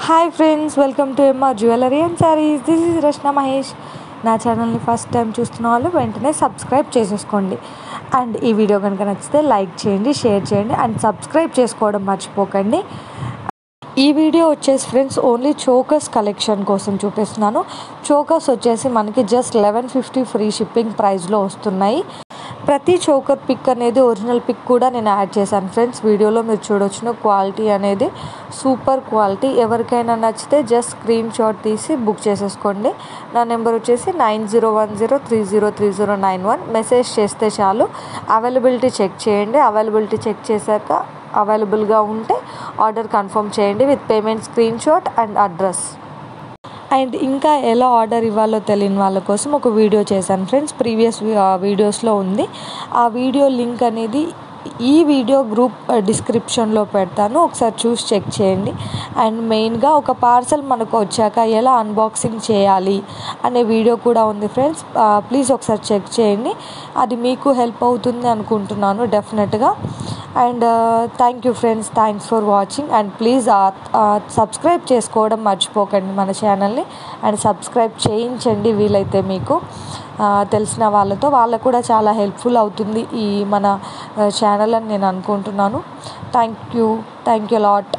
hi friends welcome to MR jewellery and saris this is Rachana Mahesh నా ఛానల్ని first time చూస్తున్న వాళ్ళు వెంటనే సబ్స్క్రైబ్ చేసేసుకోండి అండ్ ఈ వీడియో కనుక నచ్చితే లైక్ చేయండి షేర్ చేయండి అండ్ సబ్స్క్రైబ్ చేసుకోవడం మర్చిపోకండి ఈ వీడియో వచ్చేసి ఫ్రెండ్స్ ఓన్లీ చోకర్స్ కలెక్షన్ కోసం చూపిస్తున్నాను చోకర్స్ వచ్చేసి మనకి just eleven fifty free shipping ప్రైస్లో వస్తున్నాయి ప్రతి చోకర్ పిక్ అనేది ఒరిజినల్ పిక్ కూడా నేను యాడ్ చేశాను ఫ్రెండ్స్ వీడియోలో మీరు చూడొచ్చిన క్వాలిటీ అనేది సూపర్ క్వాలిటీ ఎవరికైనా నచ్చితే జస్ట్ స్క్రీన్ షాట్ తీసి బుక్ చేసేసుకోండి నా నెంబర్ వచ్చేసి nine zero one zero three zero three zero nine one message చేస్తే చాలు అవైలబిలిటీ చెక్ చేయండి అవైలబిలిటీ చెక్ చేశాక అవైలబుల్గా ఉంటే ఆర్డర్ కన్ఫర్మ్ చేయండి with payment screen shot and address and ఇంకా ఎలా ఆర్డర్ ఇవ్వాలో తెలియని వాళ్ళ కోసం ఒక వీడియో చేశాను ఫ్రెండ్స్ ప్రీవియస్ వీడియోస్లో ఉంది ఆ వీడియో లింక్ అనేది ఈ వీడియో గ్రూప్ డిస్క్రిప్షన్లో పెడతాను ఒకసారి చూసి చెక్ చేయండి అండ్ మెయిన్గా ఒక పార్సల్ మనకు వచ్చాక ఎలా అన్బాక్సింగ్ చేయాలి అనే వీడియో కూడా ఉంది ఫ్రెండ్స్ ప్లీజ్ ఒకసారి చెక్ చేయండి అది మీకు హెల్ప్ అవుతుంది అనుకుంటున్నాను డెఫినెట్గా and thank you friends thanks for watching and please subscribe చేసుకోవడం మర్చిపోకండి మన ఛానల్ని అండ్ సబ్స్క్రైబ్ చేయించండి వీలైతే మీకు తెలిసిన వాళ్ళతో వాళ్ళకు కూడా చాలా హెల్ప్ఫుల్ అవుతుంది ఈ మన ఛానల్ అని నేను అనుకుంటున్నాను thank you thank you lot